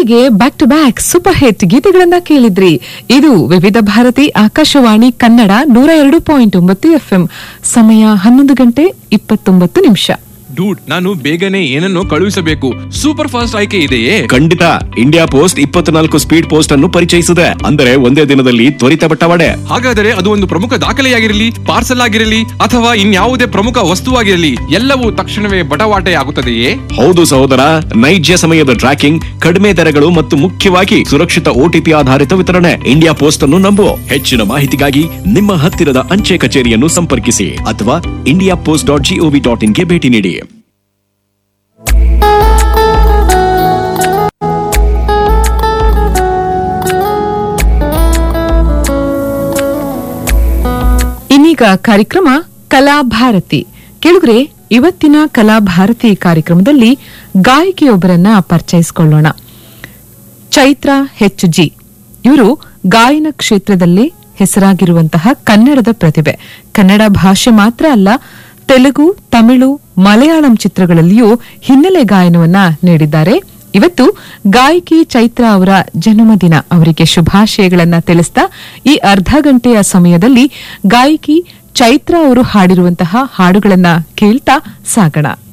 ಇದುವರೆಗೆ back to back super hit ಗೀತೆಗಳನ್ನ ಕೇಳಿದ್ರಿ ಇದು ವಿವಿಧ ಭಾರತಿ ಆಕಾಶವಾಣಿ ಕನ್ನಡ ನೂರ ಎರಡು ಪಾಯಿಂಟ್ ಒಂಬತ್ತು ಎಫ್ಎಂ ಸಮಯ ಹನ್ನೊಂದು ಗಂಟೆ ಇಪ್ಪತ್ತೊಂಬತ್ತು ನಿಮಿಷ ಡೂಡ್ ನಾನು ಬೇಗನೆ ಏನನ್ನೋ ಕಳುಹಿಸಬೇಕು ಸೂಪರ್ ಫಾಸ್ಟ್ ಆಯ್ಕೆ ಇದೆಯೇ ಖಂಡಿತ ಇಂಡಿಯಾ ಪೋಸ್ಟ್ ಇಪ್ಪತ್ನಾಲ್ಕು ಸ್ಪೀಡ್ ಪೋಸ್ಟ್ ಅನ್ನು ಪರಿಚಯಿಸಿದೆ ಅಂದರೆ ಒಂದೇ ದಿನದಲ್ಲಿ ತ್ವರಿತ ಬಟ್ಟವಾಡೆ ಹಾಗಾದರೆ ಅದು ಒಂದು ಪ್ರಮುಖ ದಾಖಲೆಯಾಗಿರಲಿ ಪಾರ್ಸಲ್ ಆಗಿರಲಿ ಅಥವಾ ಇನ್ಯಾವುದೇ ಪ್ರಮುಖ ವಸ್ತುವಾಗಿರಲಿ ಎಲ್ಲವೂ ತಕ್ಷಣವೇ ಬಟವಾಟೆ ಆಗುತ್ತದೆಯೇ ಹೌದು ಸಹೋದರ ನೈಜ ಸಮಯದ ಟ್ರ್ಯಾಕಿಂಗ್ ಕಡಿಮೆ ದರಗಳು ಮತ್ತು ಮುಖ್ಯವಾಗಿ ಸುರಕ್ಷಿತ ಓಟಿಪಿ ಆಧಾರಿತ ವಿತರಣೆ ಇಂಡಿಯಾ ಪೋಸ್ಟ್ ಅನ್ನು ನಂಬು ಹೆಚ್ಚಿನ ಮಾಹಿತಿಗಾಗಿ ನಿಮ್ಮ ಹತ್ತಿರದ ಅಂಚೆ ಕಚೇರಿಯನ್ನು ಸಂಪರ್ಕಿಸಿ ಅಥವಾ India post dot GOV dot ಇನ್ಗೆ ಭೇಟಿ ನೀಡಿ ಇನ್ನೀಗ ಕಾರ್ಯಕ್ರಮ ಕಲಾಭಾರತಿ ಕೇಳಿದ್ರೆ ಇವತ್ತಿನ ಕಲಾಭಾರತಿ ಕಾರ್ಯಕ್ರಮದಲ್ಲಿ ಗಾಯಕಿಯೊಬ್ಬರನ್ನ ಪರಿಚಯಿಸಿಕೊಳ್ಳೋಣ ಚೈತ್ರ ಹೆಚ್ ಜಿ ಇವರು ಗಾಯನ ಕ್ಷೇತ್ರದಲ್ಲಿ ಹೆಸರಾಗಿರುವಂತಹ ಕನ್ನಡದ ಪ್ರತಿಭೆ ಕನ್ನಡ ಭಾಷೆ ಮಾತ್ರ ಅಲ್ಲ ತೆಲುಗು ತಮಿಳು ಮಲಯಾಳಂ ಚಿತ್ರಗಳಲ್ಲಿಯೂ ಹಿನ್ನೆಲೆ ಗಾಯನವನ್ನ ನೀಡಿದ್ದಾರೆ ಇವತ್ತು ಗಾಯಕಿ ಚೈತ್ರ ಅವರ ಜನ್ಮದಿನ ಅವರಿಗೆ ಶುಭಾಶಯಗಳನ್ನ ತಿಳಿಸ್ತಾ ಈ ಅರ್ಧ ಗಂಟೆಯ ಸಮಯದಲ್ಲಿ ಗಾಯಕಿ ಚೈತ್ರ ಅವರು ಹಾಡಿರುವಂತಹ ಹಾಡುಗಳನ್ನ ಕೇಳ್ತಾ ಸಾಗೋಣ